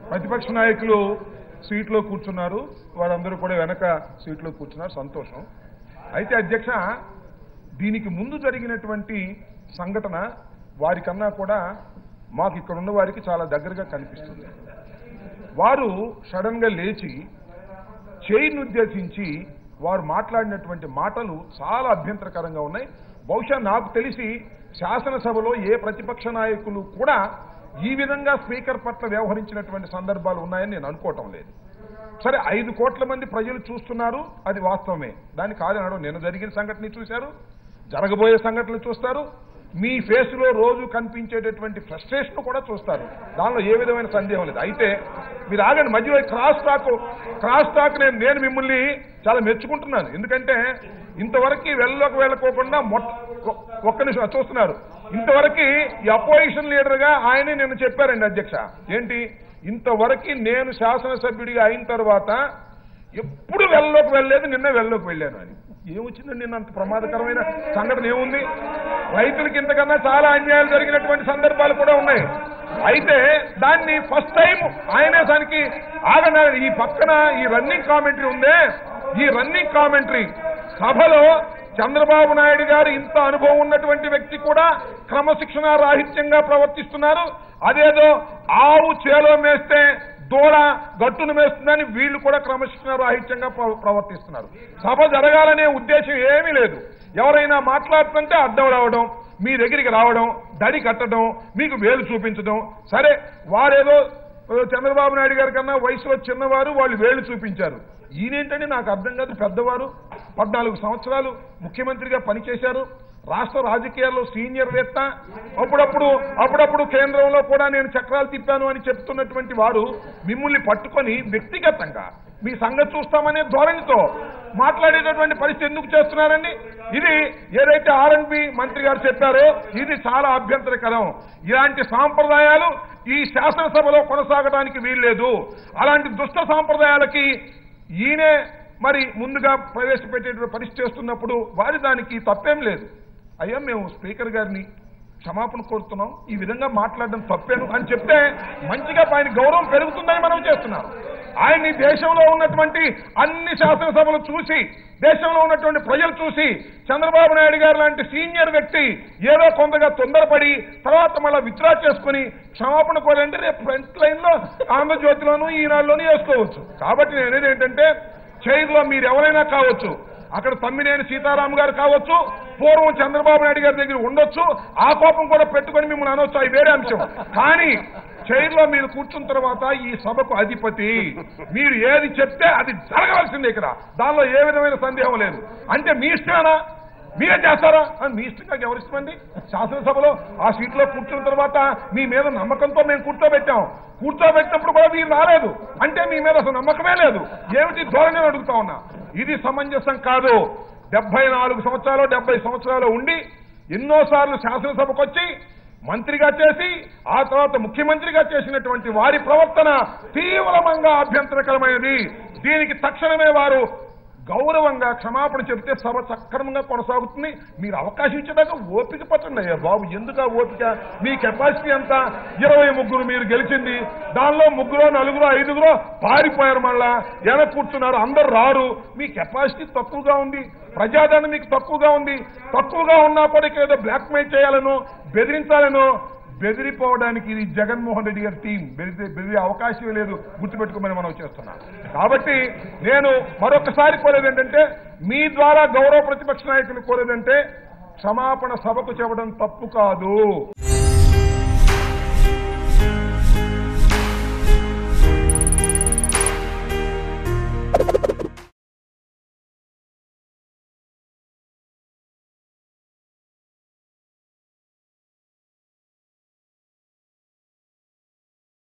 ప్రతిపక్ష నాయకులు సీట్లో కూర్చున్నారు వారందరూ కూడా వెనక సీట్లో కూర్చున్నారు సంతోషం అయితే అధ్యక్ష దీనికి ముందు జరిగినటువంటి సంఘటన వారికన్నా కూడా మాకు ఇక్కడ ఉన్న వారికి చాలా దగ్గరగా కనిపిస్తుంది వారు సడన్ గా లేచి చేయిని ఉద్దేశించి వారు మాట్లాడినటువంటి మాటలు చాలా అభ్యంతరకరంగా ఉన్నాయి బహుశా నాకు తెలిసి శాసనసభలో ఏ ప్రతిపక్ష నాయకులు కూడా ఈ విధంగా స్పీకర్ పట్ల వ్యవహరించినటువంటి సందర్భాలు ఉన్నాయని నేను అనుకోవటం లేదు సరే ఐదు కోట్ల మంది ప్రజలు చూస్తున్నారు అది వాస్తవమే దాని కాదనడం నిన్న జరిగిన సంఘటన చూశారు జరగబోయే సంఘటనలు చూస్తారు మీ ఫేస్ లో రోజు కనిపించేటటువంటి ఫ్రస్ట్రేషన్ కూడా చూస్తారు దానిలో ఏ విధమైన సందేహం లేదు అయితే మీరు ఆగండి మధ్యలో క్రాస్ టాక్ క్రాస్ టాక్ నేను నేను మిమ్మల్ని చాలా మెచ్చుకుంటున్నాను ఎందుకంటే ఇంతవరకు వెళ్ళలోకి వెళ్ళకోకుండా మొట్ట ఒ- ఒక్క నిమిషం చూస్తున్నారు ఇంతవరకు ఈ అపోజిషన్ లీడర్ గా ఆయనే నిన్న చెప్పారండి అధ్యక్ష ఏంటి ఇంతవరకు నేను శాసనసభ్యుడిగా అయిన తర్వాత ఎప్పుడు వెళ్ళలోకి వెళ్ళలేదు నిన్న వెళ్ళలోకి వెళ్ళాను అని ఏమొచ్చిందండి నిన్న అంత ప్రమాదకరమైన సంఘటన ఏముంది రైతులకి ఇంతకన్నా చాలా అన్యాయాలు జరిగినటువంటి సందర్భాలు కూడా ఉన్నాయి అయితే దాన్ని ఫస్ట్ టైం ఆయనే దానికి ఆగన ఈ పక్కన ఈ రన్నింగ్ కామెంటరీ ఉందే ఈ రన్నింగ్ కామెంటరీ సభలో చంద్రబాబు నాయుడు గారు ఇంత అనుభవం ఉన్నటువంటి వ్యక్తి కూడా క్రమశిక్షణ రాహిత్యంగా ప్రవర్తిస్తున్నారు అదేదో ఆవు చేలో మేస్తే దూడ గట్టును మేస్తుందని వీళ్ళు కూడా క్రమశిక్షణ రాహిత్యంగా ప్ర- ప్రవర్తిస్తున్నారు సభ జరగాలనే ఉద్దేశం ఏమీ లేదు ఎవరైనా మాట్లాడుతుంటే అడ్డం రావడం మీ దగ్గరికి రావడం దడి కట్టడం మీకు వేలు చూపించడం సరే వారేదో ఓ చంద్రబాబు నాయుడు గారి కన్నా వయసులో చిన్నవారు వాళ్ళు వేలు చూపించారు ఈయనేంటంటే నాకు అర్థం కాదు పెద్దవారు పద్నాలుగు సంవత్సరాలు ముఖ్యమంత్రిగా పనిచేశారు రాష్ట్ర రాజకీయాల్లో సీనియర్ వేత్త అప్పుడప్పుడు అప్పుడప్పుడు కేంద్రంలో కూడా నేను చక్రాలు తిప్పాను అని చెప్తున్నటువంటి వారు మిమ్మల్ని పట్టుకొని వ్యక్తిగతంగా మీ సంగతి చూస్తామనే ధోరణితో మాట్లాడేటటువంటి పరిస్థితి ఎందుకు చేస్తున్నారండి ఇది ఏదైతే ఆర్ఎన్బి మంత్రి గారు చెప్పారో ఇది చాలా అభ్యంతరకరం ఇలాంటి సాంప్రదాయాలు ఈ శాసనసభలో కొనసాగడానికి వీల్లేదు అలాంటి దుష్ట సాంప్రదాయాలకి ఈయనే మరి ముందుగా ప్రవేశపెట్టేటువంటి పరిస్థితి చేస్తున్నప్పుడు వారి దానికి తప్పేం లేదు అయ్యా మేము స్పీకర్ గారిని క్షమాపణ కోరుతున్నాం ఈ విధంగా మాట్లాడడం తప్పేను అని చెప్తే మంచిగా ఆయన గౌరవం పెరుగుతుందని మనం చేస్తున్నాం ఆయన్ని దేశంలో ఉన్నటువంటి అన్ని శాసనసభలు చూసి దేశంలో ఉన్నటువంటి ప్రజలు చూసి చంద్రబాబు నాయుడు గారు లాంటి సీనియర్ వ్యక్తి ఏదో కొంతగా తొందరపడి తర్వాత మళ్ళీ విత్డ్రా చేసుకుని క్షమాపణ కోరంటే రేపు ఫ్రంట్ లైన్ లో ఆంధ్రజ్యోతిలోను ఈనాడులోనూ వేసుకోవచ్చు కాబట్టి నేను అనేది ఏంటంటే చైర్లో మీరు ఎవరైనా కావచ్చు అక్కడ తమ్మినేని సీతారాం గారు కావచ్చు పూర్వం చంద్రబాబు నాయుడు గారి దగ్గర ఉండొచ్చు ఆ కోపం కూడా పెట్టుకొని మిమ్మల్ని అనొచ్చు అది వేరే అంశం కానీ చైర్లో మీరు కూర్చున్న తర్వాత ఈ సభకు అధిపతి మీరు ఏది చెప్తే అది జరగవలసిందే ఇక్కడ దానిలో ఏ విధమైన సందేహం లేదు అంటే మీ ఇష్టమేనా మీరే చేస్తారా అని మీ ఇష్టంగా ఎవరిష్టమండి శాసనసభలో ఆ సీట్లో కూర్చున్న తర్వాత మీ మీద నమ్మకంతో మేము కూర్చోబెట్టాం కూర్చోబెట్టినప్పుడు కూడా మీరు రాలేదు అంటే మీ మీద అసలు నమ్మకమే లేదు ఏమిటి ధోరణి అని అడుగుతా ఉన్నా ఇది సమంజసం కాదు డెబ్బై నాలుగు సంవత్సరాలు డెబ్బై సంవత్సరాలు ఉండి ఎన్నోసార్లు శాసనసభకు వచ్చి మంత్రిగా చేసి ఆ తర్వాత ముఖ్యమంత్రిగా చేసినటువంటి వారి ప్రవర్తన తీవ్రమంగా అభ్యంతరకరమైనది దీనికి తక్షణమే వారు గౌరవంగా క్షమాపణ చెబితే సభ సక్రమంగా కొనసాగుతుంది మీరు అవకాశం ఇచ్చేదాకా ఓపిక పట్టండి అయ్యా బాబు ఎందుకు ఆ ఓపిక మీ కెపాసిటీ ఎంత ఇరవై ముగ్గురు మీరు గెలిచింది దానిలో ముగ్గురు నలుగురు ఐదుగురు పారిపోయారు మళ్ళా వెనక కూర్చున్నారు అందరు రారు మీ కెపాసిటీ తక్కువగా ఉంది ప్రజాదరణ మీకు తక్కువగా ఉంది తక్కువగా ఉన్నా కూడా ఇక్కడ ఏదో బ్లాక్ మెయిల్ చేయాలనో బెదిరించాలనో బెదిరిపోవడానికి ఇది జగన్మోహన్ రెడ్డి గారి టీం బెదిరి బెదిరే అవకాశమే లేదు గుర్తుపెట్టుకోమని మనం చేస్తున్నాం కాబట్టి నేను మరొకసారి కోరేది ఏంటంటే మీ ద్వారా గౌరవ ప్రతిపక్ష నాయకులు కోరేదంటే క్షమాపణ సభకు చెప్పడం తప్పు కాదు